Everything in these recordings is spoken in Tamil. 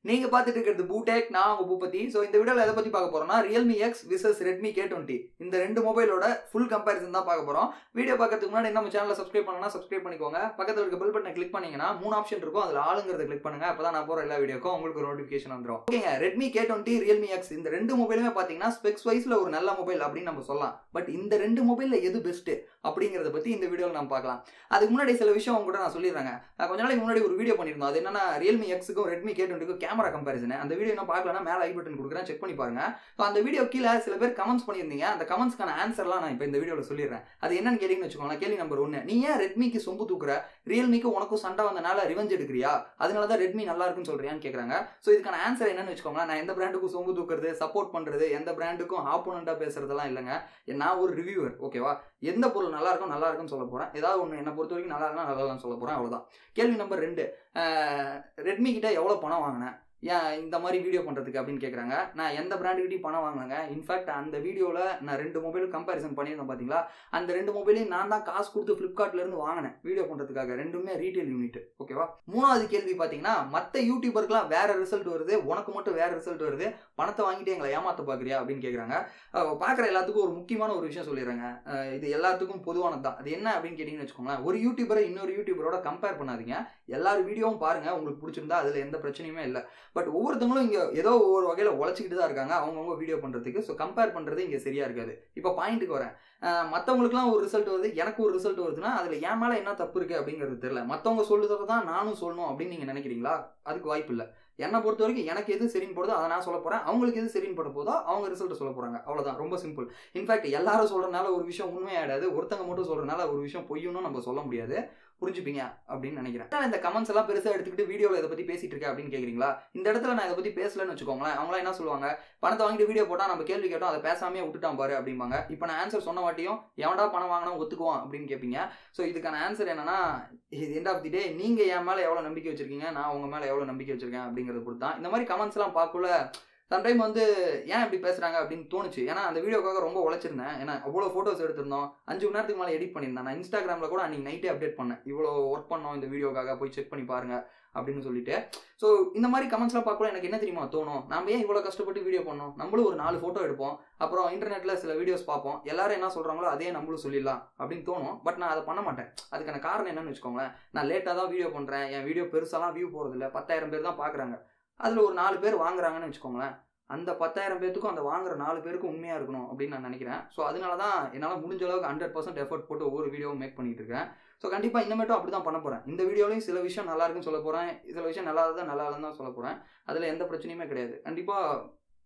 நீங்க பார்த்துட்டு இருக்கிறது பூடெக் நான் உங்க பூபதி ஸோ இந்த வீடியோல எதை பத்தி பார்க்க போறோம்னா Realme X versus Redmi K twenty இந்த ரெண்டு மொபைலோட ஃபுல் கம்பேரிசன் தான் பார்க்க போறோம் வீடியோ பார்க்கறதுக்கு முன்னாடி நம்ம சேனலை சப்ஸ்கிரைப் பண்ணனா சப்ஸ்கிரைப் பண்ணிக்கோங்க பக்கத்துல இருக்க பெல் பட்டனை கிளிக் பண்ணீங்கன்னா மூணு ஆப்ஷன் இருக்கும் அதுல ஆளுங்கிறத கிளிக் பண்ணுங்க அப்பதான் நான் போற எல்லா வீடியோக்கும் உங்களுக்கு ஒரு நோட்டிஃபிகேஷன் வந்துடும் ஓகேங்க Redmi K twenty Realme X இந்த ரெண்டு மொபைலுமே பாத்தீங்கன்னா ஸ்பெக்ஸ் வைஸ்ல ஒரு நல்ல மொபைல் அப்படின்னு நம்ம சொல்லலாம் பட் இந்த ரெண்டு மொபைல்ல எது பெஸ்ட் அப்படிங்கறத பத்தி இந்த வீடியோல நம்ம பார்க்கலாம் அதுக்கு முன்னாடி சில விஷயம் உங்க கூட நான் சொல்லிடுறேங்க நான் கொஞ்ச நாளைக்கு முன்னாடி ஒரு வீடியோ பண்ணியிருந்தோம் அது என்னன்னா ரியல்மி எக்ஸுக்கும் ரெட்மி கே டுவெண்ட்டிக்கும் கேமரா கம்பேரிசன் அந்த வீடியோ என்ன பார்க்கலன்னா மேலே ஐ பட்டன் கொடுக்குறேன் செக் பண்ணி பாருங்க ஸோ அந்த வீடியோ கீழே சில பேர் கமெண்ட்ஸ் பண்ணியிருந்தீங்க அந்த கமெண்ட்ஸ்க்கான ஆன்சர்லாம் நான் இப்போ இந்த வீடியோவில் சொல்லிடுறேன் அது என்னன்னு கேட்டீங்கன்னு வச்சுக்கோங்களேன் கேள்வி நம்பர் ஒன்று நீ ஏன் ரெட்மிக்கு சொம்பு தூக்குற ரியல்மிக்கு உனக்கும் சண்டை வந்தனால ரிவெஞ்ச் எடுக்கிறியா அதனால தான் ரெட்மி நல்லா இருக்குன்னு சொல்றியான்னு கேட்குறாங்க ஸோ இதுக்கான ஆன்சர் என்னன்னு வச்சுக்கோங்களேன் நான் எந்த பிராண்டுக்கும் சொம்பு தூக்குறது சப்போர்ட் பண்ணுறது எந்த பிராண்டுக்கும் ஆப்போனண்ட்டாக பேசுறதெல்லாம் இல்லைங்க நான் ஒரு ரிவ்யூவர் ஓகேவா எந்த பொருள் நல்லா இருக்கும் நல்லா இருக்குன்னு சொல்ல போறேன் ஏதாவது ஒன்று என்னை பொறுத்த வரைக்கும் நல்லா இருந்தால் நல்லா சொல்ல போறேன் அவ்வளோதான் கேள்வி நம்பர் ரெண்டு ரெட்மி கிட்ட எவ்வளோ பணம் வாங்கினேன் ஏன் இந்த மாதிரி வீடியோ பண்ணுறதுக்கு அப்படின்னு கேட்குறாங்க நான் எந்த பிராண்டுக்கிட்டையும் பணம் வாங்கினேங்க இன்ஃபேக்ட் அந்த வீடியோவில் நான் ரெண்டு மொபைல் கம்பேரிசன் பண்ணியிருந்தேன் பார்த்தீங்களா அந்த ரெண்டு மொபைலையும் நான் தான் காசு கொடுத்து ஃப்ளிப்கார்ட்லேருந்து வாங்கினேன் வீடியோ பண்ணுறதுக்காக ரெண்டுமே ரீட்டைல் யூனிட் ஓகேவா மூணாவது கேள்வி பார்த்தீங்கன்னா மற்ற யூடியூபருக்குலாம் வேற ரிசல்ட் வருது உனக்கு மட்டும் வேற ரிசல்ட் வருது பணத்தை வாங்கிட்டு எங்களை ஏமாத்த பார்க்குறியா அப்படின்னு கேட்குறாங்க பார்க்குற எல்லாத்துக்கும் ஒரு முக்கியமான ஒரு விஷயம் சொல்லிடுறேங்க இது எல்லாத்துக்கும் பொதுவானது தான் அது என்ன அப்படின்னு கேட்டிங்கன்னு வச்சுக்கோங்களேன் ஒரு யூடியூபரை இன்னொரு யூடியூபரோட கம்பேர் பண்ணாதீங்க எல்லாரும் வீடியோவும் பாருங்க உங்களுக்கு பிடிச்சிருந்தா அதில் எந்த பிரச்சனையுமே இல்லை பட் ஒவ்வொருத்தவங்களும் இங்கே ஏதோ ஒவ்வொரு வகையில் உழைச்சிக்கிட்டு தான் இருக்காங்க அவங்கவுங்க வீடியோ பண்ணுறதுக்கு ஸோ கம்பேர் பண்ணுறது இங்கே சரியா இருக்காது இப்போ பாயிண்ட்டுக்கு வரேன் மற்றவங்களுக்குலாம் ஒரு ரிசல்ட் வருது எனக்கு ஒரு ரிசல்ட் வருதுன்னா அதில் என் மேலே என்ன தப்பு இருக்குது அப்படிங்கிறது தெரியல மற்றவங்க சொல்லுறத தான் நானும் சொல்லணும் அப்படின்னு நீங்கள் நினைக்கிறீங்களா அதுக்கு வாய்ப்பு இல்லை என்னை பொறுத்த வரைக்கும் எனக்கு எது சரின்னு போடுதோ அதை நான் சொல்ல போகிறேன் அவங்களுக்கு எது சரின்னு போட போதோ அவங்க ரிசல்ட் சொல்ல போகிறாங்க அவ்வளோதான் ரொம்ப சிம்பிள் இன்ஃபேக்ட் எல்லாரும் சொல்கிறனால ஒரு விஷயம் உண்மையாயிடாது ஒருத்தங்க மட்டும் சொல்கிறனால ஒரு விஷயம் பொய்யுன்னு நம்ம சொல்ல முடியாது புரிஞ்சுப்பீங்க அப்படின்னு நினைக்கிறேன் இந்த கமெண்ட்ஸ் எல்லாம் பெருசாக எடுத்துக்கிட்டு வீடியோவில் இதை பற்றி பேசிட்டு இருக்கேன் அப்படின்னு கேட்குறீங்களா இந்த இடத்துல நான் இதை பற்றி பேசலன்னு வச்சுக்கோங்களேன் அவங்களாம் என்ன சொல்லுவாங்க பணத்தை வாங்கிட்டு வீடியோ போட்டால் நம்ம கேள்வி கேட்டோம் அதை பேசாமே விட்டுட்டான் பாரு அப்படிம்பாங்க இப்போ நான் ஆன்சர் சொன்ன வாட்டியும் எவன்டா பணம் வாங்கினா ஒத்துக்குவான் அப்படின்னு கேட்பீங்க ஸோ இதுக்கான ஆன்சர் என்னன்னா இது எண்ட் ஆஃப் தி டே நீங்கள் என் மேலே எவ்வளோ நம்பிக்கை வச்சிருக்கீங்க நான் உங்கள் மேலே எவ்வளோ நம்பிக்கை வச்சிருக்கேன் அப்படிங்கிறத பொறுத்து தான் இந்த மாதிரி கமெண்ட்ஸ்லாம் பார்க்கல சம்டைம் வந்து ஏன் இப்படி பேசுகிறாங்க அப்படின்னு தோணுச்சு ஏன்னா அந்த வீடியோக்காக ரொம்ப உழைச்சிருந்தேன் ஏன்னா அவ்வளோ ஃபோட்டோஸ் எடுத்திருந்தோம் அஞ்சு மணி நேரத்துக்கு மேலே எடிட் பண்ணியிருந்தேன் நான் இன்ஸ்டாகிராமில் கூட அன்றைக்கி நைட்டே அப்டேட் பண்ணேன் இவ்வளோ ஒர்க் பண்ணோம் இந்த வீடியோக்காக போய் செக் பண்ணி பாருங்க அப்படின்னு சொல்லிட்டு ஸோ இந்த மாதிரி கமெண்ட்ஸ்லாம் பார்க்கல எனக்கு என்ன தெரியுமா தோணும் நம்ம ஏன் இவ்வளோ கஷ்டப்பட்டு வீடியோ பண்ணோம் நம்மளும் ஒரு நாலு ஃபோட்டோ எடுப்போம் அப்புறம் இன்டர்நெட்டில் சில வீடியோஸ் பார்ப்போம் எல்லாரும் என்ன சொல்கிறாங்களோ அதே நம்மளும் சொல்லிடலாம் அப்படின்னு தோணும் பட் நான் அதை பண்ண மாட்டேன் அதுக்கான காரணம் என்னன்னு வச்சுக்கோங்களேன் நான் லேட்டாக தான் வீடியோ பண்ணுறேன் என் வீடியோ பெருசாலாம் வியூ போகிறதில்ல பத்தாயிரம் பேர் தான் பார்க்குறாங்க அதில் ஒரு நாலு பேர் வாங்குறாங்கன்னு வச்சுக்கோங்களேன் அந்த பத்தாயிரம் பேர்த்துக்கும் அந்த வாங்குற நாலு பேருக்கும் உண்மையாக இருக்கணும் அப்படின்னு நான் நினைக்கிறேன் ஸோ அதனால தான் என்னால் முடிஞ்ச அளவுக்கு ஹண்ட்ரட் பர்சன்ட் எஃபர்ட் போட்டு ஒவ்வொரு வீடியோவும் மேக் பண்ணிட்டு இருக்கேன் ஸோ கண்டிப்பாக இனிமேட்டும் அப்படி தான் பண்ண போகிறேன் இந்த வீடியோலையும் சில விஷயம் நல்லா இருக்குன்னு சொல்ல போகிறேன் சில விஷயம் நல்லா தான் நல்லா இல்லைன்னு தான் சொல்ல போகிறேன் அதில் எந்த பிரச்சனையுமே கிடையாது கண்டிப்பாக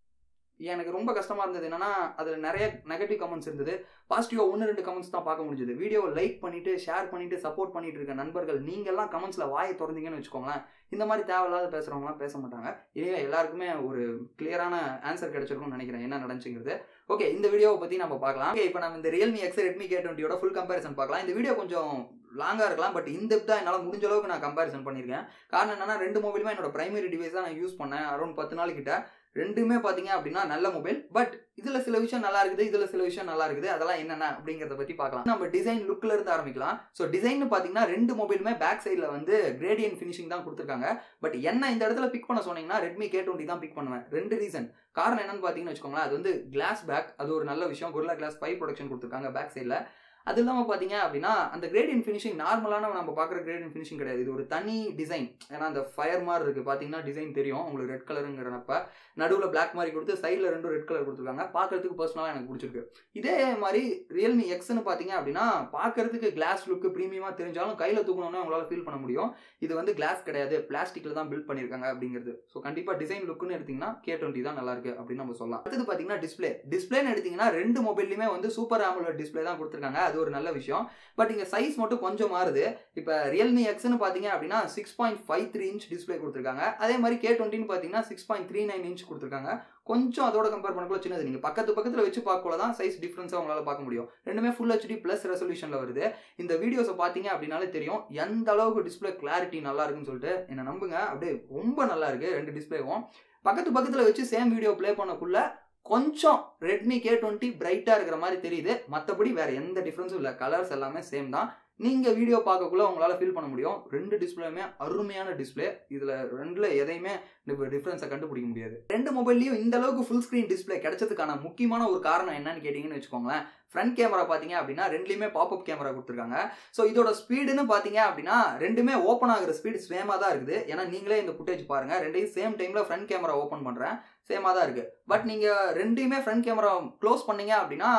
எனக்கு ரொம்ப கஷ்டமாக இருந்தது என்னன்னா அதில் நிறைய நெகட்டிவ் கமெண்ட்ஸ் இருந்தது பாசிட்டிவாக ஒன்று ரெண்டு கமெண்ட்ஸ் தான் பார்க்க முடிஞ்சது வீடியோவை லைக் பண்ணிட்டு ஷேர் பண்ணிட்டு சப்போர்ட் பண்ணிட்டு இருக்க நண்பர்கள் நீங்கள்லாம் கமெண்ட்ஸில் வாயை திறந்தீங்கன்னு வச்சுக்கோங்களேன் இந்த மாதிரி தேவையில்லாத பேசுகிறவங்களாம் பேச மாட்டாங்க இனிமே எல்லாருக்குமே ஒரு கிளியரான ஆன்சர் கிடைச்சிருக்கும்னு நினைக்கிறேன் என்ன நடந்துச்சுங்கிறது ஓகே இந்த வீடியோவை பற்றி நம்ம பார்க்கலாம் ஓகே இப்போ நம்ம இந்த ரியல்மி எக்ஸ் ரெட்மி கே டுவெண்ட்டியோட ஃபுல் கம்பேரிசன் பார்க்கலாம் இந்த வீடியோ கொஞ்சம் லாங்காக இருக்கலாம் பட் இந்த தான் என்னால் முடிஞ்ச அளவுக்கு நான் கம்பேரிசன் பண்ணியிருக்கேன் காரணம் என்னன்னா ரெண்டு மொபைலுமே என்னோட பிரைமரி டிவைஸ் தான் நான் யூஸ் பண்ணேன் அரௌண்ட் பத்து நாள் கிட்ட ரெண்டுமே பார்த்தீங்க அப்படின்னா நல்ல மொபைல் பட் இதில் சில விஷயம் நல்லா இருக்குது இதில் சில விஷயம் நல்லா இருக்குது அதெல்லாம் என்னென்ன அப்படிங்கிறத பற்றி பார்க்கலாம் நம்ம டிசைன் லுக்கில் இருந்து ஆரம்பிக்கலாம் ஸோ டிசைன் பார்த்தீங்கன்னா ரெண்டு மொபைலுமே பேக் சைடில் வந்து கிரேடியன் ஃபினிஷிங் தான் கொடுத்துருக்காங்க பட் என்ன இந்த இடத்துல பிக் பண்ண சொன்னீங்கன்னா ரெட்மி கே டுவெண்ட்டி தான் பிக் பண்ணுவேன் ரெண்டு ரீசன் காரணம் என்னன்னு பார்த்தீங்கன்னு வச்சுக்கோங்களேன் அது வந்து கிளாஸ் பேக் அது ஒரு நல்ல விஷயம் குர்லா கிளாஸ் பை ப்ரொடக்ஷன் கொடுத்துருக்காங்க பேக் சைடில் அது இல்லாமல் பார்த்தீங்க அப்படின்னா அந்த கிரேடியன் ஃபினிஷிங் நார்மலான நம்ம பார்க்குற கிரேடியன் ஃபினிஷிங் கிடையாது இது ஒரு தனி டிசைன் ஏன்னா அந்த ஃபயர் மாதிரி இருக்குது பார்த்தீங்கன்னா டிசைன் தெரியும் உங்களுக்கு ரெட் கலருங்கிறப்ப நடுவில் பிளாக் மாதிரி கொடுத்து சைடில் ரெண்டும் ரெட் கலர் கொடுத்துருக்காங்க பார்க்கறதுக்கு பர்சனலாக எனக்கு பிடிச்சிருக்கு இதே மாதிரி ரியல்மி எக்ஸ்னு பார்த்தீங்க அப்படின்னா பார்க்கறதுக்கு கிளாஸ் லுக்கு ப்ரீமியமாக தெரிஞ்சாலும் கையில் தூக்கணும்னு உங்களால் ஃபீல் பண்ண முடியும் இது வந்து கிளாஸ் கிடையாது பிளாஸ்டிக்கில் தான் பில்ட் பண்ணியிருக்காங்க அப்படிங்கிறது ஸோ கண்டிப்பாக டிசைன் லுக்குன்னு எடுத்திங்கன்னா கே டுவெண்ட்டி தான் நல்லா இருக்கு அப்படின்னு நம்ம சொல்லலாம் அடுத்தது பார்த்தீங்கன்னா டிஸ்பிளே டிஸ்பிளேன்னு எடுத்திங்கன்னா ரெண்டு மொபைல்லையுமே வந்து சூப்பர் ஆமுலர் டிஸ்பிளே தான் கொடுத்துருக்காங்க அது ஒரு நல்ல விஷயம் பட் இங்கே சைஸ் மட்டும் கொஞ்சம் மாறுது இப்போ ரியல்மி எக்ஸ்னு பார்த்தீங்க அப்படின்னா six point five three inch display கொடுத்துருக்காங்க அதே மாதிரி கே டுவெண்ட்டின்னு பார்த்தீங்கன்னா six point three nine inch கொடுத்துருக்காங்க கொஞ்சம் அதோட கம்பேர் பண்ணக்குள்ள சின்னது நீங்கள் பக்கத்து பக்கத்தில் வச்சு பார்க்கல தான் சைஸ் டிஃப்ரென்ஸாக உங்களால் பார்க்க முடியும் ரெண்டுமே ஃபுல் ஹெச்டி ப்ளஸ் ரெசல்யூஷனில் வருது இந்த வீடியோஸை பார்த்தீங்க அப்படின்னாலே தெரியும் எந்த அளவுக்கு டிஸ்பிளே கிளாரிட்டி நல்லா இருக்குன்னு சொல்லிட்டு என்ன நம்புங்க அப்படியே ரொம்ப நல்லா இருக்கு ரெண்டு டிஸ்பிளேவும் பக்கத்து பக்கத்தில் வச்சு சேம் வீடியோ ப்ளே பண்ணக்குள்ள கொஞ்சம் ரெட்மி கே டுவெண்ட்டி பிரைட்டாக இருக்கிற மாதிரி தெரியுது மற்றபடி வேற எந்த டிஃப்ரென்ஸும் இல்லை கலர்ஸ் எல்லாமே சேம் தான் நீங்கள் வீடியோ பார்க்கக்குள்ள உங்களால் ஃபீல் பண்ண முடியும் ரெண்டு டிஸ்பிளேயுமே அருமையான டிஸ்பிளே இதில் ரெண்டில் எதையுமே டிஃப்ரென்ஸை கண்டுபிடிக்க முடியாது ரெண்டு மொபைல்லையும் இந்த அளவுக்கு ஃபுல் ஸ்க்ரீன் டிஸ்பிளே கிடைச்சதுக்கான முக்கியமான ஒரு காரணம் என்னன்னு கேட்டிங்கன்னு வச்சுக்கோங்களேன் ஃப்ரண்ட் கேமரா பார்த்தீங்க அப்படின்னா ரெண்டுலேயுமே பாப்அப் கேமரா கொடுத்துருக்காங்க ஸோ இதோட ஸ்பீடுன்னு பார்த்தீங்க அப்படின்னா ரெண்டுமே ஓப்பன் ஆகிற ஸ்பீடு சேமாக தான் இருக்குது ஏன்னா நீங்களே இந்த ஃபுட்டேஜ் பாருங்கள் ரெண்டையும் சேம் டைமில் ஃப்ரண்ட் கேமரா ஓப்பன் பண்ணுறேன் சேமாக தான் இருக்குது பட் நீங்கள் ரெண்டையுமே ஃப்ரண்ட் கேமரா க்ளோஸ் பண்ணீங்க அப்படின்னா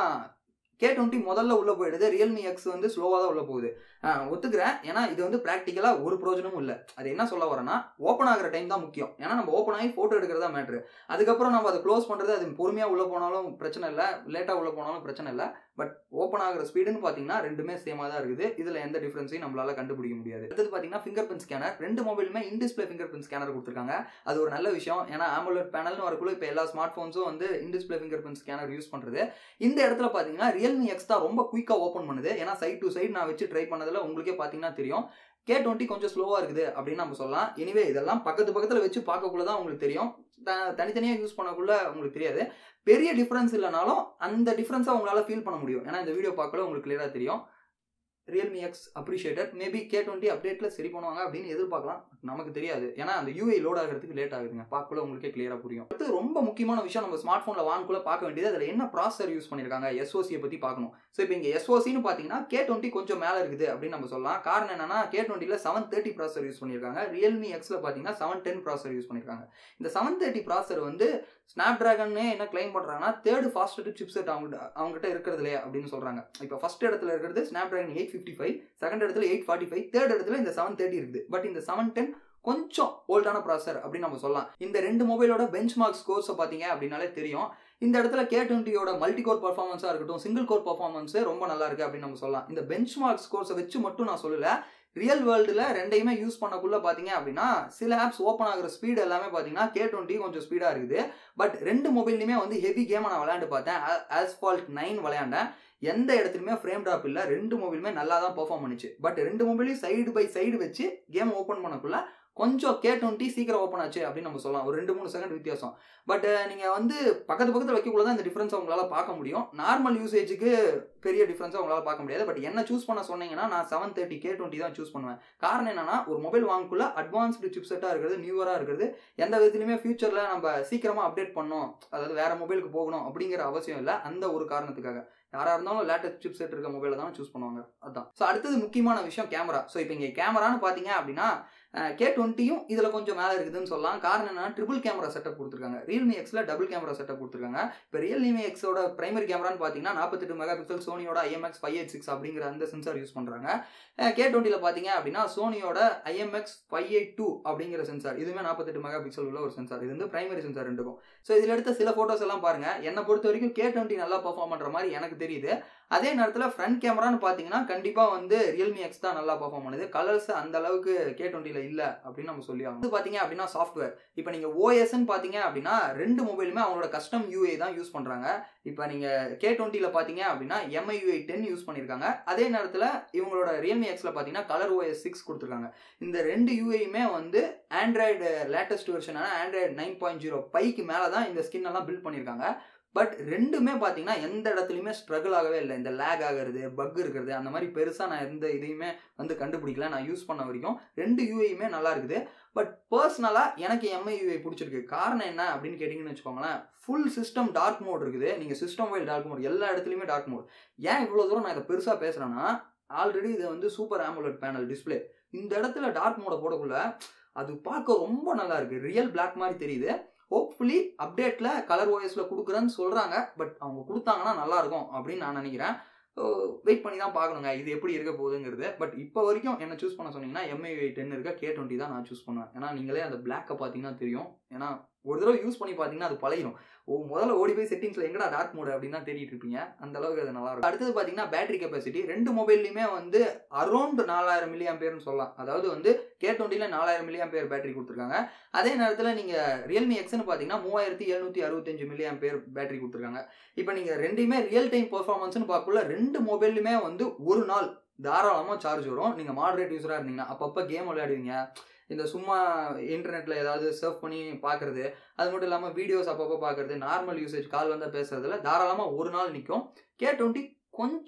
கே டுவெண்ட்டி முதல்ல உள்ள போயிடுது ரியல்மி எக்ஸ் வந்து ஸ்லோவாக தான் உள்ள போகுது ஒத்துக்கிறேன் ஏன்னா இது வந்து ப்ராக்டிக்கலாக ஒரு பிரோஜனமும் இல்லை அது என்ன சொல்ல வரேன்னா ஓப்பன் ஆகிற டைம் தான் முக்கியம் ஏன்னா நம்ம ஓப்பன் ஆகி ஃபோட்டோ எடுக்கிறதா மேட்ரு அதுக்கப்புறம் நம்ம அதை க்ளோஸ் பண்ணுறது அது பொறுமையாக உள்ளே போனாலும் பிரச்சனை இல்லை லேட்டாக உள்ளே போனாலும் பிரச்சனை இல்லை பட் ஓப்பன் ஆகிற ஸ்பீடுன்னு பார்த்தீங்கன்னா ரெண்டுமே சேமாக தான் இருக்குது இதில் எந்த டிஃப்ரென்ஸையும் நம்மளால கண்டுபிடிக்க முடியாது அடுத்தது பார்த்தீங்கன்னா ஃபிங்கர் பிரிண்ட் ஸ்கேனர் ரெண்டு மொபைலுமே in display fingerprint scanner கொடுத்துருக்காங்க அது ஒரு நல்ல விஷயம் ஏன்னா ஆம்புலட் பேனல்னு வரக்குள்ள இப்போ எல்லா ஸ்மார்ட் ஃபோன்ஸும் வந்து in display fingerprint scanner use பண்ணுறது இந்த இடத்துல பார்த்தீங்கன்னா ரியல்மி எக்ஸ் தான் ரொம்ப குயிக்காக ஓப்பன் பண்ணுது ஏன்னா சைட் டு சைட் நான் வச்சு ட்ரை பண்ணதில் உங்களுக்கே பார்த்தீங்கன்னா தெரியும் கே டுவெண்ட்டி கொஞ்சம் ஸ்லோவாக இருக்குது அப்படின்னு நம்ம சொல்லலாம் எனிவே இதெல்லாம் பக்கத்து பக்கத்தில் வச்சு பார்க்கக்குள்ள தான் உங்களுக்கு தெரியும் தனித்தனியாக யூஸ் பண்ணக்குள்ள உங்களுக்கு தெரியாது பெரிய டிஃப்ரென்ஸ் இல்லைனாலும் அந்த டிஃப்ரென்ஸை உங்களால் ஃபீல் பண்ண முடியும் ஏன்னா இந்த வீடியோ பார்க்கல உங்களுக்கு கிளியராக தெரியும் Realme X appreciated maybe K twenty அப்டேட்டில் சரி பண்ணுவாங்க அப்படின்னு எதிர்பார்க்கலாம் நமக்கு தெரியாது ஏன்னா அந்த யூஐ லோட் ஆகிறதுக்கு லேட் ஆகுதுங்க பார்க்கல உங்களுக்கே கிளியராக புரியும் அடுத்து ரொம்ப முக்கியமான விஷயம் நம்ம ஸ்மார்ட் ஃபோனில் வாங்கக்குள்ள பார்க்க வேண்டியது அதில் என்ன ப்ராசர் யூஸ் பண்ணியிருக்காங்க எஸ்ஓசியை பற்றி பார்க்கணும் ஸோ இப்போ இங்கே எஸ்ஓசின்னு பார்த்தீங்கன்னா கே டுவெண்ட்டி கொஞ்சம் மேலே இருக்குது அப்படின்னு நம்ம சொல்லலாம் காரணம் என்னன்னா கே டுவெண்ட்டியில் செவன் தேர்ட்டி ப்ராசர் யூஸ் பண்ணியிருக்காங்க ரியல்மி எக்ஸில் பார்த்தீங்கன்னா செவன் டென் ப்ராசர் யூஸ் பண்ணியிருக்காங்க இந்த செவன் தேர்ட்டி ப்ராசர் வந்து ஸ்னாப் ட்ராகன்னே என்ன கிளைம் பண்ணுறாங்கன்னா தேர்டு ஃபாஸ்ட் சிப் செட் அவங்க அவங்ககிட்ட இருக்கிறதுலே அப்படின்னு சொல்கிறாங்க இப்போ ஃபர்ஸ்ட் இடத்துல இருக்கிறது Snapdragon eight fifty five second இடத்துல எயிட் ஃபார்ட்டி ஃபைவ் தேர்ட் இடத்துல இந்த செவன் தேர்ட்டி இருக்குது பட் இந்த செவன் டென் கொஞ்சம் ஓல்டான ப்ராசர் அப்படின்னு நம்ம சொல்லலாம் இந்த ரெண்டு மொபைலோட பெஞ்ச் மார்க் ஸ்கோர்ஸை பார்த்தீங்க அப்படின்னாலே தெரியும் இந்த இடத்துல கே டுவெண்ட்டியோட மல்டி கோர் பர்ஃபார்மன்ஸாக இருக்கட்டும் சிங்கிள் கோர் பர்ஃபார்மன்ஸ் ரொம்ப நல்லா இருக்கு அப்படின்னு நம்ம சொல்லலாம் இந்த பெஞ்ச் மார்க் ஸ்கோர்ஸை வச்சு மட்டும் நான் சொல்லல ரியல் வேர்ல்டில் ரெண்டையுமே யூஸ் பண்ணக்குள்ள பார்த்தீங்க அப்படின்னா சில ஆப்ஸ் ஓப்பன் ஆகிற ஸ்பீடு எல்லாமே பார்த்தீங்கன்னா கே டுவெண்ட்டி கொஞ்சம் ஸ்பீடாக இருக்குது பட் ரெண்டு மொபைல்லையுமே வந்து ஹெவி கேமை நான் விளையாண்டு பார்த்தேன் ஆஸ்பால்ட் நைன் விளையாண்டேன் எந்த இடத்துலையுமே ஃப்ரேம் ட்ராப் இல்லை ரெண்டு மொபைலுமே நல்லா தான் பெர்ஃபார்ம் பண்ணுச்சு பட் ரெண்டு மொபைலையும் சைடு பை சைடு வச்சு கேம் ஓப்பன் பண்ணக்குள்ள கொஞ்சம் கே டுவெண்ட்டி சீக்கிரம் ஓப்பன் ஆச்சு அப்படின்னு நம்ம சொல்லலாம் ஒரு ரெண்டு மூணு செகண்ட் வித்தியாசம் பட் நீங்கள் வந்து பக்கத்து பக்கத்தில் வைக்கக்குள்ள தான் இந்த டிஃப்ரென்ஸை உங்களால் பார்க்க முடியும் நார்மல் யூசேஜுக்கு பெரிய டிஃப்ரென்ஸாக உங்களால் பார்க்க முடியாது பட் என்ன சூஸ் பண்ண சொன்னீங்கன்னா நான் செவன் தேர்ட்டி கே டுவெண்ட்டி தான் சூஸ் பண்ணுவேன் காரணம் என்னன்னா ஒரு மொபைல் வாங்கக்குள்ள அட்வான்ஸ்டு சிப் செட்டாக இருக்கிறது நியூவராக இருக்கிறது எந்த விதத்துலையுமே ஃபியூச்சரில் நம்ம சீக்கிரமாக அப்டேட் பண்ணணும் அதாவது வேற மொபைலுக்கு போகணும் அப்படிங்கிற அவசியம் இல்லை அந்த ஒரு காரணத்துக்காக யாராக இருந்தாலும் லேட்டஸ்ட் சிப் செட் இருக்க மொபைலை தான் சூஸ் பண்ணுவாங்க அதான் ஸோ அடுத்தது முக்கியமான விஷயம் கேமரா ஸோ இப்போ இங்கே கேமரான்னு பார்த்தீங்க அப்படின்னா கே டுவெண்ட்டியும் இதில் கொஞ்சம் மேலே இருக்குதுன்னு சொல்லலாம் காரணம் என்னன்னா ட்ரிபிள் கேமரா செட்டப் கொடுத்துருக்காங்க ரியல்மி எக்ஸில் டபுள் கேமரா செட்டப் கொடுத்துருக்காங்க இப்போ ரியல்மி எக்ஸோட பிரைமரி கேமரான்னு பார்த்தீங்கன்னா நாற்பத்தெட்டு மெகா பிக்சல் சோனியோட ஐஎம்எக்ஸ் ஃபைவ் எயிட் சிக்ஸ் அப்படிங்கிற அந்த சென்சார் யூஸ் பண்ணுறாங்க கே டுவெண்ட்டியில் பார்த்தீங்க அப்படின்னா சோனியோட ஐஎம்எக்ஸ் ஃபைவ் எயிட் டூ அப்படிங்கிற சென்சார் இதுவுமே நாற்பத்தெட்டு மெகா பிக்சல் உள்ள ஒரு சென்சார் இது வந்து பிரைமரி சென்சார் ரெண்டுக்கும் ஸோ இதில் எடுத்த சில ஃபோட்டோஸ் எல்லாம் பாருங்க என்னை பொறுத்த வரைக்கும் கே டுவெண்ட்டி நல்லா பர்ஃபார்ம் பண்ணுற மாதிரி எனக்கு தெரியுது அதே நேரத்தில் ஃப்ரண்ட் கேமரான்னு பார்த்தீங்கன்னா கண்டிப்பாக வந்து ரியல்மி எக்ஸ் தான் நல்லா பர்ஃபார்ம் பண்ணுது கலர்ஸ் அந்த அளவுக்கு கே டுவெண்ட்டியில் இல்லை அப்படின்னு நம்ம சொல்லி ஆகணும் இது பார்த்தீங்க அப்படின்னா சாஃப்ட்வேர் இப்போ நீங்கள் ஓஎஸ்ன்னு பார்த்தீங்க அப்படின்னா ரெண்டு மொபைலுமே அவங்களோட கஸ்டம் யூஏ தான் யூஸ் பண்ணுறாங்க இப்போ நீங்கள் கே டுவெண்ட்டியில் பார்த்தீங்க அப்படின்னா எம்ஐயூஐ டென் யூஸ் பண்ணியிருக்காங்க அதே நேரத்தில் இவங்களோட ரியல்மி எக்ஸில் பார்த்தீங்கன்னா கலர் ஓஎஸ் சிக்ஸ் கொடுத்துருக்காங்க இந்த ரெண்டு யூஏயுமே வந்து ஆண்ட்ராய்டு லேட்டஸ்ட் வெர்ஷனான ஆண்ட்ராய்டு நைன் பாயிண்ட் ஜீரோ பைக்கு மேலே தான் இந்த ஸ்கின் எல்லாம் பில்ட் பண்ணியிருக்காங்க பட் ரெண்டுமே பார்த்தீங்கன்னா எந்த இடத்துலையுமே ஸ்ட்ரகிள் ஆகவே இல்லை இந்த லேக் ஆகிறது பக் இருக்கிறது அந்த மாதிரி பெருசாக நான் எந்த இதையுமே வந்து கண்டுபிடிக்கல நான் யூஸ் பண்ண வரைக்கும் ரெண்டு யூஐயுமே நல்லா இருக்குது பட் பர்சனலாக எனக்கு எம்ஐ யூஐ பிடிச்சிருக்கு காரணம் என்ன அப்படின்னு கேட்டிங்கன்னு வச்சுக்கோங்களேன் ஃபுல் சிஸ்டம் டார்க் மோட் இருக்குது நீங்கள் சிஸ்டம் வைல் டார்க் மோட் எல்லா இடத்துலையுமே டார்க் மோட் ஏன் இவ்வளோ தூரம் நான் இதை பெருசாக பேசுகிறேன்னா ஆல்ரெடி இது வந்து சூப்பர் ஆமுலட் பேனல் டிஸ்பிளே இந்த இடத்துல டார்க் மோடை போடக்குள்ள அது பார்க்க ரொம்ப நல்லா இருக்கு ரியல் பிளாக் மாதிரி தெரியுது ஹோப்ஃபுல்லி அப்டேட்டில் கலர் ஓஎஸில் கொடுக்குறேன்னு சொல்கிறாங்க பட் அவங்க கொடுத்தாங்கன்னா நல்லாயிருக்கும் அப்படின்னு நான் நினைக்கிறேன் வெயிட் பண்ணி தான் பார்க்கணுங்க இது எப்படி இருக்க போகுதுங்கிறது பட் இப்போ வரைக்கும் என்ன சூஸ் பண்ண சொன்னீங்கன்னா எம்ஐ டென் இருக்க கே டுவெண்ட்டி தான் நான் சூஸ் பண்ணுவேன் ஏன்னா நீங்களே அந்த பிளாக்கை பார்த்தீங்கன்னா தெரியும் ஏன்னா ஒரு தடவை யூஸ் பண்ணி பார்த்தீங்கன்னா அது பழகிடும் ஓ முதல்ல ஓடி போய் செட்டிங்ஸில் எங்கடா டார்க் மோடு அப்படின்னு தான் தேடிட்டு இருப்பீங்க அந்த அளவுக்கு அது நல்லா இருக்கும் அடுத்தது பார்த்தீங்கன்னா பேட்டரி கெப்பாசிட்டி ரெண்டு மொபைல்லையுமே வந்து அரௌண்ட் நாலாயிரம் மில்லி ஆம்பியர்னு சொல்லலாம் அதாவது வந்து கே டுவெண்ட்டியில் நாலாயிரம் மில்லி ஆம்பியர் பேட்டரி கொடுத்துருக்காங்க அதே நேரத்தில் நீங்கள் ரியல்மி எக்ஸ்னு பார்த்தீங்கன்னா மூவாயிரத்தி எழுநூற்றி அறுபத்தஞ்சு மில்லி ஆம்பியர் பேட்டரி கொடுத்துருக்காங்க இப்போ நீங்கள் ரெண்டையுமே ரியல் டைம் பர்ஃபார்மன்ஸ்னு பார்க்கக்குள்ள ரெண்டு மொபைல்லுமே வந்து ஒரு நாள் தாராளமாக சார்ஜ் வரும் நீங்கள் மாடரேட் யூஸராக இருந்தீங்கன்னா அப்பப்போ கேம் விளையாடுவீங்க இந்த சும்மா இன்டர்நெட்டில் ஏதாவது சர்ஃப் பண்ணி பார்க்குறது அது மட்டும் இல்லாமல் வீடியோஸ் அப்பப்போ பார்க்குறது நார்மல் யூசேஜ் கால் வந்தால் பேசுறதுல தாராளமாக ஒரு நாள் நிற்கும் கே டுவெண்ட்டி கொஞ்சம்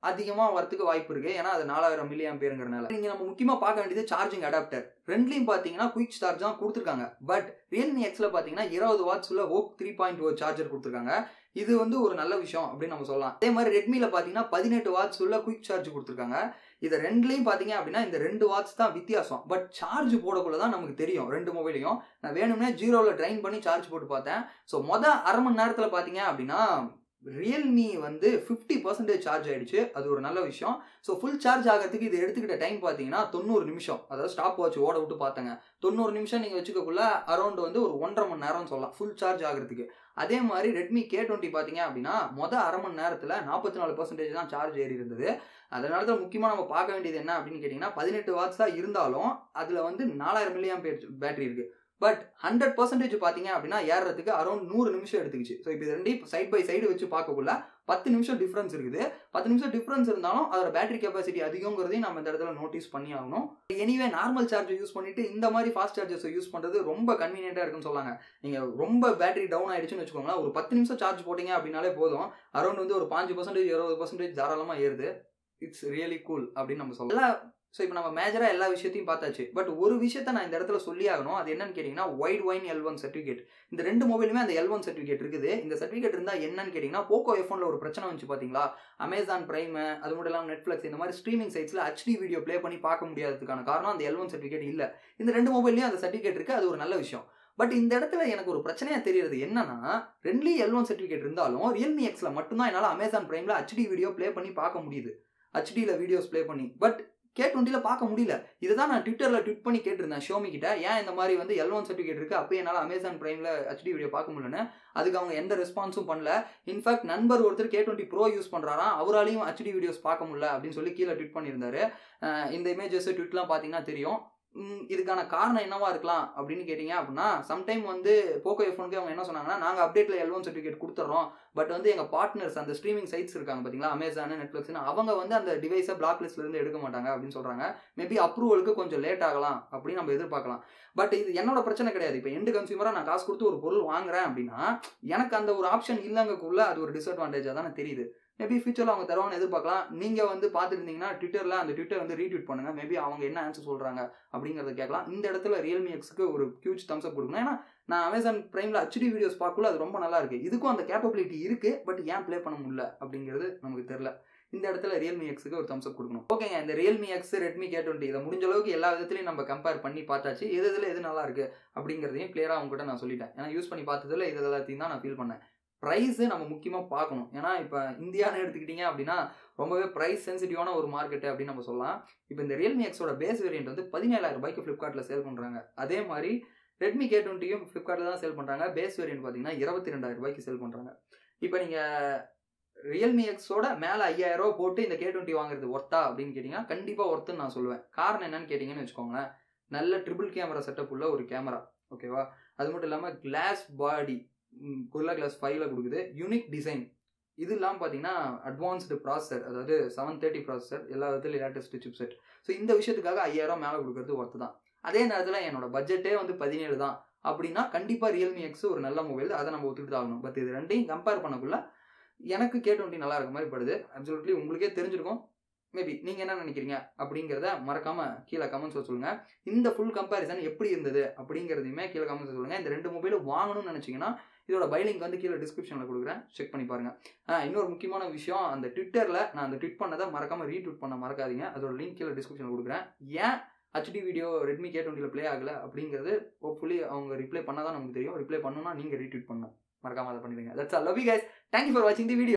அதிகமாக வரத்துக்கு வாய்ப்பு இருக்கு ஏன்னா அது நாலாயிரம் மில்லி ஆம்பியருங்கிறனால நீங்க நம்ம முக்கியமாக பார்க்க வேண்டியது சார்ஜிங் அடாப்டர் ரெண்டுலையும் பார்த்தீங்கன்னா குயிக் சார்ஜ் தான் கொடுத்துருக்காங்க பட் ரியல்மி எக்ஸ்ல பார்த்தீங்கன்னா இருபது வாட்ஸ் உள்ள ஓக் த்ரீ பாயிண்ட் ஓ சார்ஜர் கொடுத்துருக்காங்க இது வந்து ஒரு நல்ல விஷயம் அப்படின்னு நம்ம சொல்லலாம் அதே மாதிரி ரெட்மியில் பார்த்தீங்கன்னா பதினெட்டு வாட்ஸ் உள்ள குயிக் சார்ஜ் கொடுத்துருக்காங்க இது ரெண்டுலையும் பார்த்தீங்க அப்படின்னா இந்த ரெண்டு வாட்ஸ் தான் வித்தியாசம் பட் சார்ஜ் போடக்குள்ள தான் நமக்கு தெரியும் ரெண்டு மொபைலையும் நான் வேணும்னே ஜீரோவில் ட்ரைன் பண்ணி சார்ஜ் போட்டு பார்த்தேன் ஸோ மொதல் அரை மணி நேரத்தில் பார்த்தீங்க அப்படின்னா ரியல்மி வந்து ஃபிஃப்டி பர்சன்டேஜ் சார்ஜ் ஆயிடுச்சு அது ஒரு நல்ல விஷயம் ஸோ ஃபுல் சார்ஜ் ஆகிறதுக்கு இது எடுத்துக்கிட்ட டைம் பார்த்தீங்கன்னா தொண்ணூறு நிமிஷம் அதாவது ஸ்டாப் வாட்ச் ஓட விட்டு பார்த்தேங்க தொண்ணூறு நிமிஷம் நீங்கள் வச்சுக்கக்குள்ள அரௌண்ட் வந்து ஒரு ஒன்றரை மணி நேரம் சொல்லலாம் ஃபுல் சார்ஜ் ஆகிறதுக்கு அதே மாதிரி ரெட்மி கே டுவெண்ட்டி பார்த்தீங்க அப்படின்னா மொதல் அரை மணி நேரத்தில் நாற்பத்தி நாலு பர்சன்டேஜ் தான் சார்ஜ் ஏறி இருந்தது அதனால தான் முக்கியமாக நம்ம பார்க்க வேண்டியது என்ன அப்படின்னு கேட்டிங்கன்னா பதினெட்டு வாட்ஸ் தான் இருந்தாலும் அதில் வந்து நாலாயிரம் மில்லியம் பேட்டரி இருக்குது பட் ஹண்ட்ரட் பர்சன்டேஜ் பார்த்தீங்க அப்படின்னா ஏறுறதுக்கு அரௌண்ட் நூறு நிமிஷம் எடுத்துக்கிச்சு ஸோ இப்போ இது ரெண்டையும் சைட் பை சைடு வச்சு பார்க்கக்குள்ள பத்து நிமிஷம் டிஃப்ரென்ஸ் இருக்குது பத்து நிமிஷம் டிஃப்ரென்ஸ் இருந்தாலும் அதோட பேட்டரி கெப்பாசிட்டி அதிகங்கிறதையும் நம்ம இந்த இடத்துல நோட்டீஸ் பண்ணி ஆகணும் எனிவே நார்மல் சார்ஜ் யூஸ் பண்ணிட்டு இந்த மாதிரி ஃபாஸ்ட் சார்ஜர்ஸ் யூஸ் பண்ணுறது ரொம்ப கன்வீனியன்ட்டாக இருக்குன்னு சொல்லாங்க நீங்கள் ரொம்ப பேட்டரி டவுன் ஆயிடுச்சுன்னு வச்சுக்கோங்களேன் ஒரு பத்து நிமிஷம் சார்ஜ் போட்டிங்க அப்படின்னாலே போதும் அரௌண்ட் வந்து ஒரு பாஞ்சு பர்சன்டேஜ் இருபது பர்சன்டேஜ் தாராளமாக ஏறுது இட்ஸ் ரியலி கூல் அப்படின்னு நம்ம சொல்லலாம் ஸோ இப்போ நம்ம மேஜராக எல்லா விஷயத்தையும் பார்த்தாச்சு பட் ஒரு விஷயத்த நான் இந்த இடத்துல சொல்லி ஆகணும் அது என்னன்னு கேட்டிங்கன்னா Widevine L one certificate இந்த ரெண்டு மொபைலுமே அந்த எல் ஒன் சர்டிஃபிகேட் இருக்குது இந்த சர்டிஃபிகேட் இருந்தால் என்னன்னு கேட்டிங்கன்னா போக்கோ எஃபோனில் ஒரு பிரச்சனை வந்துச்சு பார்த்தீங்களா அமேசான் பிரைம் அது மட்டும் இல்லாமல் நெட்ஃப்ளிக்ஸ் இந்த மாதிரி ஸ்ட்ரீமிங் சைட்ஸில் ஹெச்டி வீடியோ ப்ளே பண்ணி பார்க்க முடியாததுக்கான காரணம் அந்த எல் ஒன் சர்டிஃபிகேட் இல்லை இந்த ரெண்டு மொபைல்லையும் அந்த சர்டிஃபிகேட் இருக்குது அது ஒரு நல்ல விஷயம் பட் இந்த இடத்துல எனக்கு ஒரு பிரச்சனையாக தெரியுது என்னன்னா ரெண்டுலேயும் எல் ஒன் சர்டிஃபிகேட் இருந்தாலும் ரியல்மி எக்ஸில் மட்டும்தான் என்னால் அமேசான் பிரைமில் ஹெச்டி வீடியோ ப்ளே பண்ணி பார்க்க முடியுது ஹெச்டியில் வீடியோஸ் ப்ளே பண்ணி பட் கே டுவெண்ட்டியில் பார்க்க முடியல இதை தான் நான் ட்விட்டரில் ட்விட் பண்ணி கேட்டிருந்தேன் ஷோமி கிட்ட ஏன் இந்த மாதிரி வந்து எல் ஒன் சர்டிஃபிகேட் இருக்குது அப்போ என்னால் அமேசான் ப்ரைமில் ஹெச்டி வீடியோ பார்க்க முடியலன்னு அதுக்கு அவங்க எந்த ரெஸ்பான்ஸும் பண்ணல இன்ஃபேக்ட் நண்பர் ஒருத்தர் கே டுவெண்ட்டி ப்ரோ யூஸ் பண்ணுறாராம் அவராலையும் ஹெச்டி வீடியோஸ் பார்க்க முடியல அப்படின்னு சொல்லி கீழே ட்விட் பண்ணியிருந்தாரு இந்த இமேஜஸ் ட்விட்லாம் பார்த்தீங்கன்னா தெரியும் இதுக்கான காரணம் என்னவா இருக்கலாம் அப்படின்னு கேட்டிங்க அப்படின்னா சம்டைம் வந்து போக்கோ எஃபோனுக்கு அவங்க என்ன சொன்னாங்கன்னா நாங்கள் அப்டேட்டில் எல் ஒன் சர்டிஃபிகேட் கொடுத்துட்றோம் பட் வந்து எங்கள் பார்ட்னர்ஸ் அந்த ஸ்ட்ரீமிங் சைட்ஸ் இருக்காங்க பார்த்தீங்களா அமேசான் நெட்ஃப்ளிக்ஸ்னு அவங்க வந்து அந்த டிவைஸை பிளாக் லிஸ்ட்லேருந்து எடுக்க மாட்டாங்க அப்படின்னு சொல்கிறாங்க மேபி அப்ரூவலுக்கு கொஞ்சம் லேட் ஆகலாம் அப்படின்னு நம்ம எதிர்பார்க்கலாம் பட் இது என்னோட பிரச்சனை கிடையாது இப்போ எண்டு கன்சியூமராக நான் காசு கொடுத்து ஒரு பொருள் வாங்குறேன் அப்படின்னா எனக்கு அந்த ஒரு ஆப்ஷன் இல்லைங்கக்குள்ள அது ஒரு டிஸ்அட்வான்டேஜாக தானே தெரியுது மேபி ஃபியூச்சரில் அவங்க தருவான்னு எதிர்பார்க்கலாம் நீங்கள் வந்து பார்த்துருந்தீங்கன்னா ட்விட்டரில் அந்த ட்விட்டர் வந்து ரீட்வீட் பண்ணுங்கள் மேபி அவங்க என்ன ஆன்சர் சொல்கிறாங்க அப்படிங்கிறத கேட்கலாம் இந்த இடத்துல ரியல்மி எக்ஸுக்கு ஒரு ஹியூஜ் தம்ஸ் அப் கொடுக்கணும் ஏன்னா நான் அமேசான் பிரைமில் ஹெச்டி வீடியோஸ் பார்க்கல அது ரொம்ப நல்லா இருக்குது இதுக்கும் அந்த கேப்பபிலிட்டி இருக்குது பட் ஏன் ப்ளே பண்ண முடியல அப்படிங்கிறது நமக்கு தெரில இந்த இடத்துல ரியல்மி எக்ஸுக்கு ஒரு தம்ஸ் அப் கொடுக்கணும் ஓகேங்க இந்த Realme X Redmi K twenty இதை முடிஞ்ச அளவுக்கு எல்லா விதத்துலையும் நம்ம கம்பேர் பண்ணி பார்த்தாச்சு எது இதில் எது நல்லா இருக்கு அப்படிங்கிறதையும் கிளியராக அவங்ககிட்ட நான் சொல்லிட்டேன் ஏன்னா யூஸ் பண்ணி பார்த்ததுல இது எல்லாத்தையும் தான் நான் ஃபீல் பண்ணேன் ப்ரைஸு நம்ம முக்கியமாக பார்க்கணும் ஏன்னா இப்போ இந்தியான்னு எடுத்துக்கிட்டிங்க அப்படின்னா ரொம்பவே ப்ரைஸ் சென்சிட்டிவான ஒரு மார்க்கெட்டு அப்படின்னு நம்ம சொல்லலாம் இப்போ இந்த ரியல்மி எக்ஸோட பேஸ் வேரியன்ட் வந்து பதினேழாயிரம் ரூபாய்க்கு ஃப்ளிப்கார்ட்டில் சேல் பண்ணுறாங்க அதே மாதிரி ரெட்மி கே டுவெண்ட்டியும் ஃப்ளிப்கார்ட்டில் தான் சேல் பண்ணுறாங்க பேஸ் வேரியன்ட் பார்த்தீங்கன்னா இருபத்தி ரெண்டாயிரம் ரூபாய்க்கு சேல் பண்ணுறாங்க இப்போ நீங்கள் ரியல்மி எக்ஸோட மேலே ஐயாயிரம் ரூபா போட்டு இந்த கே டுவெண்ட்டி வாங்குறது ஒர்த்தா அப்படின்னு கேட்டிங்கன்னா கண்டிப்பாக ஒர்த்துன்னு நான் சொல்லுவேன் காரணம் என்னன்னு கேட்டிங்கன்னு வச்சுக்கோங்களேன் நல்ல ட்ரிபிள் கேமரா செட்டப் உள்ள ஒரு கேமரா ஓகேவா அது மட்டும் இல்லாமல் கிளாஸ் பாடி குர்லா கிளாஸ் ஃபைவ்ல கொடுக்குது யூனிக் டிசைன் இது இல்லாமல் பார்த்தீங்கன்னா அட்வான்ஸ்டு ப்ராசஸர் அதாவது செவன் தேர்ட்டி ப்ராசஸர் எல்லா விதத்துலையும் லேட்டஸ்ட் சிப் செட் ஸோ இந்த விஷயத்துக்காக ஐயாயிரம் மேலே கொடுக்குறது ஒர்த்து தான் அதே நேரத்தில் என்னோட பட்ஜெட்டே வந்து பதினேழு தான் அப்படின்னா கண்டிப்பாக ரியல்மி எக்ஸ் ஒரு நல்ல மொபைல் அதை நம்ம ஒத்துக்கிட்டு தான் ஆகணும் பட் இது ரெண்டையும் கம்பேர் பண்ணக்குள்ள எனக்கு கே டுவெண்ட்டி நல்லா இருக்க மாதிரி படுது அப்சல்யூட்லி உங்களுக்கே தெரிஞ்சிருக்கும் மேபி நீங்கள் என்ன நினைக்கிறீங்க அப்படிங்கிறத மறக்காமல் கீழே கமெண்ட்ஸில் சொல்லுங்கள் இந்த ஃபுல் கம்பேரிசன் எப்படி இருந்தது அப்படிங்கிறதையுமே கீழே கமெண்ட்ஸ் சொல்லுங்கள் இந்த ரெண்டு மொபைலும் வாங்கணும்னு நினச்சிங்கன்னா இதோட பைலிங்க் வந்து கீழே டிஸ்கிரிப்ஷனில் கொடுக்குறேன் செக் பண்ணி பாருங்கள் இன்னொரு முக்கியமான விஷயம் அந்த ட்விட்டரில் நான் அந்த ட்விட் பண்ணதை மறக்காமல் ரீட்வீட் பண்ண மறக்காதீங்க அதோட லிங்க் கீழே டிஸ்கிரிப்ஷனில் கொடுக்குறேன் ஏன் ஹெச்டி வீடியோ ரெட்மி கே டுவெண்ட்டியில் ப்ளே ஆகலை அப்படிங்கிறது ஹோப்ஃபுல்லி அவங்க ரிப்ளை பண்ணால் தான் நமக்கு தெரியும் ரிப்ளை பண்ணணும்னா நீங்கள் ரீட்வீட் பண்ணணும் மறக்காம அதை பண்ணிடுங்க that's all love you guys thank you for வாட்சிங் தி வீடியோ